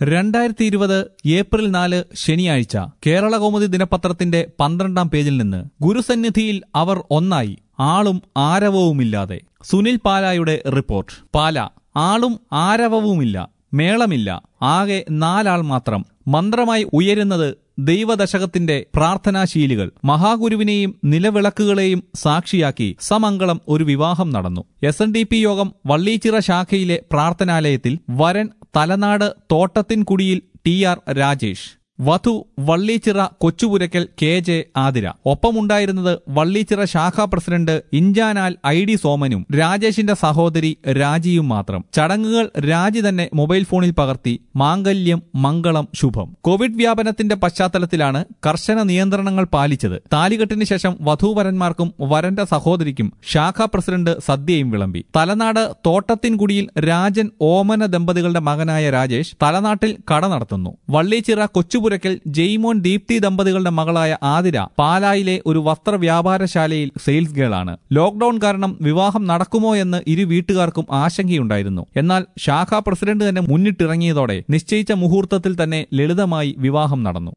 രണ്ടായിരത്തി ഇരുപത് ഏപ്രിൽ നാല് ശനിയാഴ്ച കേരള കൗമുദി ദിനപത്രത്തിന്റെ പന്ത്രണ്ടാം പേജിൽ നിന്ന് ഗുരുസന്നിധിയിൽ അവർ ഒന്നായി ആളും ആരവവുമില്ലാതെ സുനിൽ പാലായുടെ റിപ്പോർട്ട് പാല ആളും ആരവവുമില്ല മേളമില്ല ആകെ നാലാൾ മാത്രം മന്ത്രമായി ഉയരുന്നത് ദൈവദശകത്തിന്റെ പ്രാർത്ഥനാശീലികൾ മഹാഗുരുവിനെയും നിലവിളക്കുകളെയും സാക്ഷിയാക്കി സമംഗളം ഒരു വിവാഹം നടന്നു എസ് എൻ ഡി പി യോഗം വള്ളീച്ചിറ ശാഖയിലെ പ്രാർത്ഥനാലയത്തിൽ വരൻ തലനാട് തോട്ടത്തിൻകുടിയിൽ ടി ആർ രാജേഷ് വധു വള്ളീച്ചിറ കൊച്ചുപുരയ്ക്കൽ കെ ജെ ആതിര ഒപ്പമുണ്ടായിരുന്നത് വള്ളീച്ചിറ ശാഖാ പ്രസിഡന്റ് ഇഞ്ചാനാൽ ഐ ഡി സോമനും രാജേഷിന്റെ സഹോദരി രാജിയും മാത്രം ചടങ്ങുകൾ രാജി തന്നെ മൊബൈൽ ഫോണിൽ പകർത്തി മാംഗല്യം മംഗളം ശുഭം കോവിഡ് വ്യാപനത്തിന്റെ പശ്ചാത്തലത്തിലാണ് കർശന നിയന്ത്രണങ്ങൾ പാലിച്ചത് താലികെട്ടിന് ശേഷം വധൂവരന്മാർക്കും വരന്റെ സഹോദരിക്കും ശാഖാ പ്രസിഡന്റ് സദ്യയും വിളമ്പി തലനാട് തോട്ടത്തിൻകുടിയിൽ രാജൻ ഓമന ദമ്പതികളുടെ മകനായ രാജേഷ് തലനാട്ടിൽ കട നടത്തുന്നു വള്ളീച്ചിറ കൊച്ചുപുരയ്ക്കൽ ജെയ്മോൻ ദീപ്തി ദമ്പതികളുടെ മകളായ ആതിര പാലായിലെ ഒരു വസ്ത്ര വ്യാപാരശാലയിൽ സെയിൽസ് ഗേളാണ് ലോക്ഡൌൺ കാരണം വിവാഹം നടക്കുമോ എന്ന് ഇരു വീട്ടുകാർക്കും ആശങ്കയുണ്ടായിരുന്നു എന്നാൽ ശാഖാ പ്രസിഡന്റ് തന്നെ മുന്നിട്ടിറങ്ങിയതോടെ നിശ്ചയിച്ച മുഹൂർത്തത്തിൽ തന്നെ ലളിതമായി വിവാഹം നടന്നു